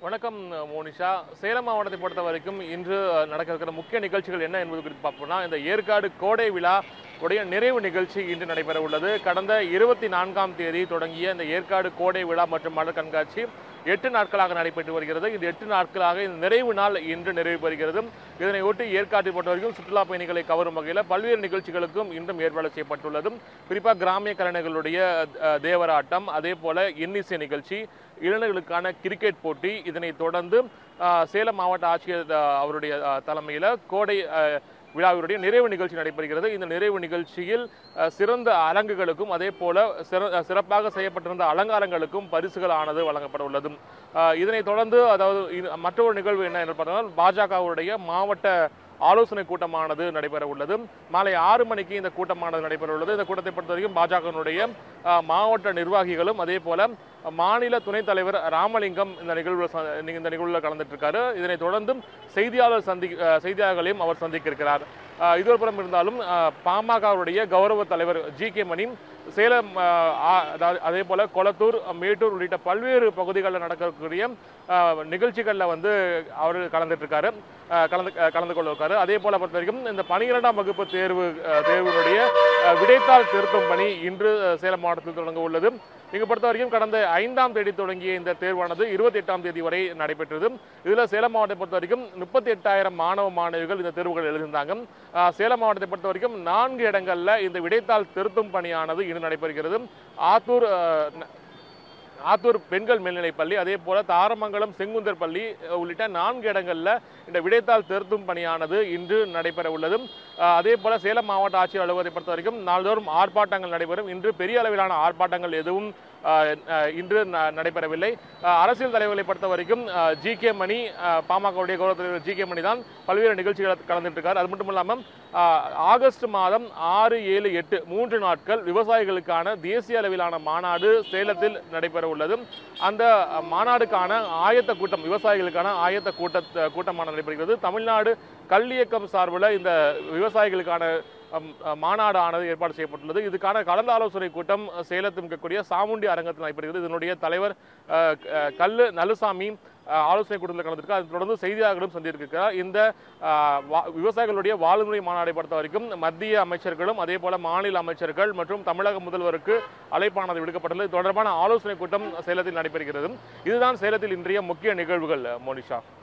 வணக்கம் மோனிஷா சேலம் மாவட்டத்தை பொறுத்த வரைக்கும் இன்று நடக்க இருக்கிற முக்கிய நிகழ்ச்சிகள் என்ன என்பது குறித்து பார்ப்போம்னா இந்த ஏற்காடு கோடை விழா உடைய நிறைவு நிகழ்ச்சி இன்று நடைபெற உள்ளது கடந்த இருபத்தி நான்காம் தேதி தொடங்கிய இந்த ஏற்காடு கோடை விழா மற்றும் மலர் கண்காட்சி எட்டு நாட்களாக நடைபெற்று வருகிறது இந்த எட்டு நாட்களாக இந்த நிறைவு நாள் இன்று நிறைவு பெறுகிறது இதனை ஒட்டி ஏற்காட்டை பொறுத்தவரைக்கும் சுற்றுலா பயணிகளை கவரும் வகையில் பல்வேறு நிகழ்ச்சிகளுக்கும் இன்றும் ஏற்பாடு செய்யப்பட்டுள்ளது குறிப்பாக கிராமிய கலைஞர்களுடைய அஹ், தேவராட்டம் அதே போல இன்னிசை நிகழ்ச்சி இளைஞர்களுக்கான கிரிக்கெட் போட்டி இதனைத் தொடர்ந்து அஹ், சேலம் மாவட்ட ஆட்சியர் அஹ், அவருடைய அஹ், தலைமையில் கோடை அஹ், விழாவினுடைய நிறைவு நிகழ்ச்சி நடைபெறுகிறது இந்த நிறைவு நிகழ்ச்சியில் அஹ், சிறந்த அரங்குகளுக்கும் அதே போல சிற- அஹ், சிறப்பாக செய்யப்பட்டிருந்த அலங்காரங்களுக்கும் பரிசுகள் ஆனது வழங்கப்பட உள்ளது அஹ், இதனைத் தொடர்ந்து அதாவது இது- மற்றொரு நிகழ்வு என்ன என்று பார்த்தோம்னா பாஜகவுடைய மாவட்ட ஆலோசனை கூட்டமானது நடைபெற உள்ளது மாலை ஆறு மணிக்கு இந்த கூட்டமானது நடைபெற உள்ளது இந்த கூட்டத்தை பொறுத்தவரைக்கும் பாஜகவினுடைய அஹ், மாவட்ட நிர்வாகிகளும் அதே போல மாநில துணைத் தலைவர் ராமலிங்கம் இந்த நிகழ்வில் ச- இந்த நிகழ்வில் கலந்துட்டு இருக்காரு இதனைத் தொடர்ந்து செய்தியாளர் சந்தி அஹ், செய்தியாளர்களையும் அவர் சந்திக்க இருக்கிறார் அஹ், இது ஒரு புறம் இருந்தாலும் அஹ், பாமகவுடைய கௌரவ தலைவர் ஜி கே மணி சேலம் அஹ், ஆ- அதாவது அதே போல கொளத்தூர் மேட்டூர் உள்ளிட்ட பல்வேறு பகுதிகளில் நடக்கக்கூடிய அஹ், நிகழ்ச்சிகளில் வந்து அவர் கலந்துட்டு இருக்காரு அஹ், கலந்து அஹ், கலந்து கொள்ள இருக்காரு அதே போல பொறுத்த வரைக்கும் இந்த பனிரெண்டாம் வகுப்பு தேர்வு அஹ், தேர்வினுடைய அஹ், விடைத்தாள் திருத்தும் பணி இன்று அஹ், சேலம் மாவட்டத்தில் தொடங்க உள்ளது இங்கு பொறுத்த வரைக்கும் கடந்த ஐந்தாம் தேதி தொடங்கிய இந்த தேர்வானது இருபத்தி எட்டாம் தேதி வரை நடைபெற்றது இதுல சேலம் மாவட்டத்தை பொறுத்த வரைக்கும் முப்பத்தி எட்டாயிரம் மாணவ மாணவிகள் இந்த தேர்வுகள் எழுதியிருந்தாங்க ஆஹ் சேலம் மாவட்டத்தை பொறுத்த வரைக்கும் நான்கு இடங்கள்ல இந்த விடைத்தாள் திருத்தும் பணியானது இன்று நடைபெறுகிறது ஆத்தூர் ஆஹ், ந- ஆத்தூர் பெண்கள் மேல்நிலைப் பள்ளி அதே போல தாரமங்கலம் செங்குந்தர் பள்ளி அஹ், உள்ளிட்ட நான்கு இடங்கள்ல இந்த விடைத்தாள் திருத்தும் பணியானது இன்று நடைபெற உள்ளது அஹ், அதே போல சேலம் மாவட்ட ஆட்சியர் அலுவலகத்தை பொறுத்த வரைக்கும் நாள்தோறும் ஆர்ப்பாட்டங்கள் நடைபெறும் இன்று பெரிய அளவிலான ஆர்ப்பாட்டங்கள் எதுவும் அஹ், அஹ், இன்று ந- நடைபெறவில்லை அஹ், அரசியல் தலைவர்களை பொறுத்த வரைக்கும் ஜி கே மணி அஹ், பாமகவுடைய கௌரவ தலைவர் ஜி கே மணி தான் பல்வேறு நிகழ்ச்சிகளை கலந்துட்டு இருக்கார் அது மட்டும் இல்லாமல் அஹ், ஆகஸ்ட் மாதம் ஆறு ஏழு எட்டு மூன்று நாட்கள் விவசாயிகளுக்கான தேசிய அளவிலான மாநாடு சேலத்தில் நடைபெற உள்ளது அந்த அஹ், மாநாடுக்கான ஆயத்த கூட்டம் விவசாயிகளுக்கான ஆயத்த கூட்ட கூட்டமானது நடைபெறுகிறது தமிழ்நாடு கல்வியக்கம் சார்பில் இந்த விவசாயிகளுக்கான அம், அஹ், மாநாடு ஆனது ஏற்பாடு செய்யப்பட்டுள்ளது இதுக்கான கலந்து ஆலோசனை கூட்டம் அஹ், சேலத்தில் இருக்கக்கூடிய சாமுண்டி அரங்கத்தில் நடைபெறுகிறது இதனுடைய தலைவர் அஹ், க- கல்லு நலுசாமி அஹ், ஆலோசனை கூட்டத்தில் கலந்துருக்கார் அதை தொடர்ந்து செய்தியாளர்களும் சந்தித்திருக்கிறார் இந்த அஹ், வா- விவசாயிகளுடைய வாழ்முறை மாநாடை பொறுத்த வரைக்கும் மத்திய அமைச்சர்களும் அதே போல மாநில அமைச்சர்கள் மற்றும் தமிழக முதல்வருக்கு அழைப்பானது விடுக்கப்பட்டுள்ளது இது தொடர்பான ஆலோசனை கூட்டம் சேலத்தில் நடைபெறுகிறது இதுதான் சேலத்தில் இன்றைய முக்கிய நிகழ்வுகள் மோனிஷா